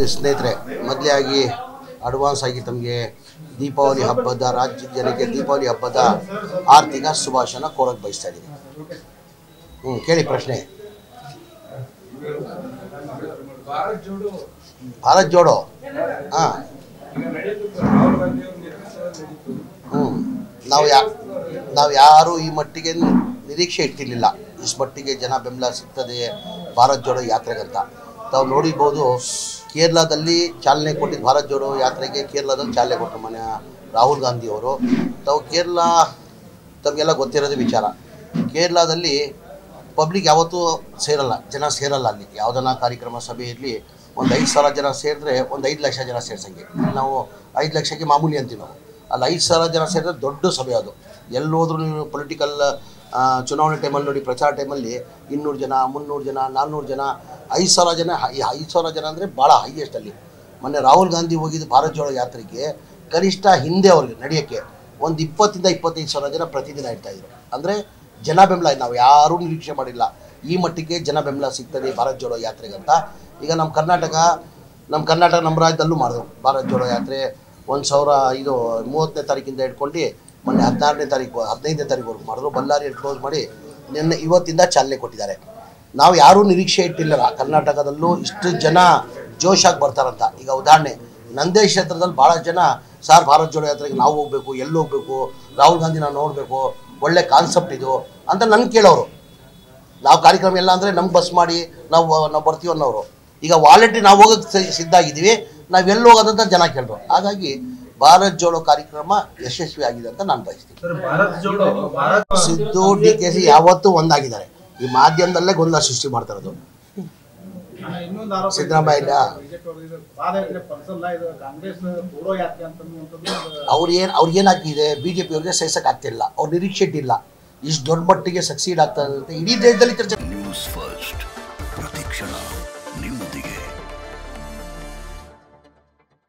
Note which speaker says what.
Speaker 1: ಸ್ನೇಹಿತರೆ ಮೊದಲೇ ಆಗಿ ಅಡ್ವಾನ್ಸ್ ಆಗಿ ತಮಗೆ ದೀಪಾವಳಿ ಹಬ್ಬದ ರಾಜ್ಯದ ಜನಕ್ಕೆ ದೀಪಾವಳಿ ಹಬ್ಬದ ಆರ್ಥಿಕ ಶುಭಾಶಯನ ಕೋರಕ್ಕೆ ಬಯಸ್ತಾ ಇದ್ದೀನಿ ಹ್ಞೂ ಕೇಳಿ ಪ್ರಶ್ನೆ
Speaker 2: ಭಾರತ್ ಜೋಡೋ
Speaker 1: ಭಾರತ್ ಜೋಡೋ ಹಾಂ
Speaker 2: ಈಗ ನಡೆಯುತ್ತೆ ರಾಹುಲ್ ಗಾಂಧಿ ಅವ್ರ ನೇತೃತ್ವದಲ್ಲಿ ನಡೀತು
Speaker 1: ಹ್ಞೂ ನಾವು ಯಾ ನಾವು ಯಾರೂ ಈ ಮಟ್ಟಿಗೆ ನಿರೀಕ್ಷೆ ಇಟ್ಟಿರಲಿಲ್ಲ ಇಷ್ಟು ಮಟ್ಟಿಗೆ ಜನ ಬೆಂಬಲ ಸಿಗ್ತದೆ ಭಾರತ್ ಜೋಡೋ ಯಾತ್ರೆಗಂತ ತಾವು ನೋಡಿರ್ಬೋದು ಕೇರಳದಲ್ಲಿ ಚಾಲನೆ ಕೊಟ್ಟಿದ್ದು ಭಾರತ್ ಜೋಡೋ ಯಾತ್ರೆಗೆ ಕೇರಳದಲ್ಲಿ ಚಾಲನೆ ಕೊಟ್ಟರು ಮನೆ ರಾಹುಲ್ ಗಾಂಧಿ ಅವರು ತಾವು ಕೇರಳ ತಮಗೆಲ್ಲ ಗೊತ್ತಿರೋದೇ ವಿಚಾರ ಕೇರಳದಲ್ಲಿ ಪಬ್ಲಿಕ್ ಯಾವತ್ತೂ ಸೇರಲ್ಲ ಜನ ಸೇರಲ್ಲ ಅಲ್ಲಿ ಯಾವುದನ್ನ ಕಾರ್ಯಕ್ರಮ ಸಭೆ ಇರಲಿ ಒಂದು ಐದು ಸಾವಿರ ಜನ ಸೇರಿದ್ರೆ ಒಂದು ಐದು ಲಕ್ಷ ಜನ ಸೇರ್ಸಂಗೆ ನಾವು ಐದು ಲಕ್ಷಕ್ಕೆ ಮಾಮೂಲಿ ಅಂತೀವಿ ನಾವು ಅಲ್ಲಿ ಐದು ಸಾವಿರ ಜನ ಸೇರಿದ್ರೆ ದೊಡ್ಡ ಸಭೆ ಅದು ಎಲ್ಲೋದ್ರೂ ನೀವು ಪೊಲಿಟಿಕಲ್ ಚುನಾವಣೆ ಟೈಮಲ್ಲಿ ನೋಡಿ ಪ್ರಚಾರ ಟೈಮಲ್ಲಿ ಇನ್ನೂರು ಜನ ಮುನ್ನೂರು ಜನ ನಾನ್ನೂರು ಜನ ಐದು ಸಾವಿರ ಜನ ಈ ಐದು ಸಾವಿರ ಜನ ಅಂದರೆ ಭಾಳ ಹೈಯೆಸ್ಟ್ ಅಲ್ಲಿ ಮೊನ್ನೆ ರಾಹುಲ್ ಗಾಂಧಿ ಹೋಗಿದ್ದು ಭಾರತ್ ಜೋಡೋ ಯಾತ್ರೆಗೆ ಕನಿಷ್ಠ ಹಿಂದೆ ಅವ್ರಿಗೆ ನಡೆಯೋಕ್ಕೆ ಒಂದು ಇಪ್ಪತ್ತಿಂದ ಇಪ್ಪತ್ತೈದು ಸಾವಿರ ಜನ ಪ್ರತಿದಿನ ಇರ್ತಾಯಿದ್ರು ಅಂದರೆ ಜನ ಬೆಂಬಲ ನಾವು ಯಾರೂ ನಿರೀಕ್ಷೆ ಮಾಡಿಲ್ಲ ಈ ಮಟ್ಟಿಗೆ ಜನ ಬೆಂಬಲ ಸಿಗ್ತದೆ ಭಾರತ್ ಜೋಡೋ ಯಾತ್ರೆಗಂತ ಈಗ ನಮ್ಮ ಕರ್ನಾಟಕ ನಮ್ಮ ಕರ್ನಾಟಕ ನಮ್ಮ ರಾಜ್ಯದಲ್ಲೂ ಮಾಡಿದ್ರು ಭಾರತ್ ಜೋಡೋ ಯಾತ್ರೆ ಒಂದು ಸಾವಿರ ಇದು ಮೂವತ್ತನೇ ತಾರೀಕಿಂದ ಹಿಡ್ಕೊಂಡು ಮೊನ್ನೆ ಹದಿನಾರನೇ ತಾರೀಕು ಹದಿನೈದನೇ ತಾರೀಕುವರೆಗೂ ಮಾಡಿದ್ರು ಬಳ್ಳಾರಿಯಲ್ಲಿ ಕ್ಲೋಸ್ ಮಾಡಿ ನಿನ್ನೆ ಇವತ್ತಿಂದ ಚಾಲನೆ ಕೊಟ್ಟಿದ್ದಾರೆ ನಾವು ಯಾರೂ ನಿರೀಕ್ಷೆ ಇಟ್ಟಿಲ್ಲ ಕರ್ನಾಟಕದಲ್ಲೂ ಇಷ್ಟು ಜನ ಜೋಶಾಗಿ ಬರ್ತಾರಂತ ಈಗ ಉದಾಹರಣೆ ನಂದೇ ಕ್ಷೇತ್ರದಲ್ಲಿ ಭಾಳ ಜನ ಸಾರ್ ಭಾರತ್ ಜೋಡೋ ಯಾತ್ರೆಗೆ ನಾವು ಹೋಗ್ಬೇಕು ಎಲ್ಲಿ ಹೋಗ್ಬೇಕು ರಾಹುಲ್ ಗಾಂಧಿ ನಾವು ನೋಡಬೇಕು ಒಳ್ಳೆ ಕಾನ್ಸೆಪ್ಟ್ ಇದು ಅಂತ ನನ್ಗೆ ಕೇಳೋರು ನಾವು ಕಾರ್ಯಕ್ರಮ ಎಲ್ಲ ಅಂದರೆ ನಮ್ಗೆ ಬಸ್ ಮಾಡಿ ನಾವು ನಾವು ಬರ್ತೀವಿ ಅನ್ನೋರು ಈಗ ವಾಲೆಂಟ್ರಿ ನಾವು ಹೋಗೋಕ್ಕೆ ಸಿ- ಸಿದ್ಧ ಆಗಿದ್ದೀವಿ ನಾವು ಎಲ್ಲಿ ಹೋಗೋದಂತ ಜನ ಕೇಳಿದ್ರು ಹಾಗಾಗಿ ಭಾರತ್ ಜೋಡೋ ಕಾರ್ಯಕ್ರಮ ಯಶಸ್ವಿ ಆಗಿದೆ ಅಂತ ನಾನು ಬಯಸ್ತೀನಿ
Speaker 3: sir Bharat Jodo Bharat
Speaker 1: Siddu D K ಸಿ ಯಾವತ್ತೂ ಒಂದಾಗಿದ್ದಾರೆ ಈ ಮಾಧ್ಯಮದಲ್ಲೇ ಗೊಂದಲ ಸೃಷ್ಟಿ ಮಾಡ್ತಾ ಇರೋದು
Speaker 3: ಇನ್ನೊಂದು ಆರೋಪ
Speaker 1: ಸಿದ್ದರಾಮಯ್ಯ ಇಲ್ಲ.
Speaker 3: ಬಿಜೆಪಿ ಅವರು ಇದು ಪಾದಯಾತ್ರೆ ಪರ್ಸಲ್ಲ ಇದು ಕಾಂಗ್ರೆಸ್ ತೋಡೋ ಯಾತ್ರೆ ಅಂತನ್ನುವಂಥದ್ದು
Speaker 1: ಅವ್ರು ಏನು ಅವ್ರಿಗೆ ಏನಾಗಿದೆ ಬಿ ಜೆ ಪಿ ಅವ್ರಿಗೆ ಸಹಿಸಕ್ಕೆ ಆಗ್ತಿಲ್ಲ ಅವ್ರು ನಿರೀಕ್ಷೆ ಇಟ್ಟಿಲ್ಲ ಇಷ್ಟು ದೊಡ್ಡ ಮಟ್ಟಿಗೆ ಸಕ್ಸೀಡ್ ಆಗ್ತಾ ಇದೆ ಅಂತ ಇಡೀ ದೇಶದಲ್ಲಿ ಚರ್ಚೆ
Speaker 4: ನ್ಯೂಸ್ ಫಸ್ಟ್ ಪ್ರತಿಕ್ಷಣ ನಿಮ್ಮೊಂದಿಗೆ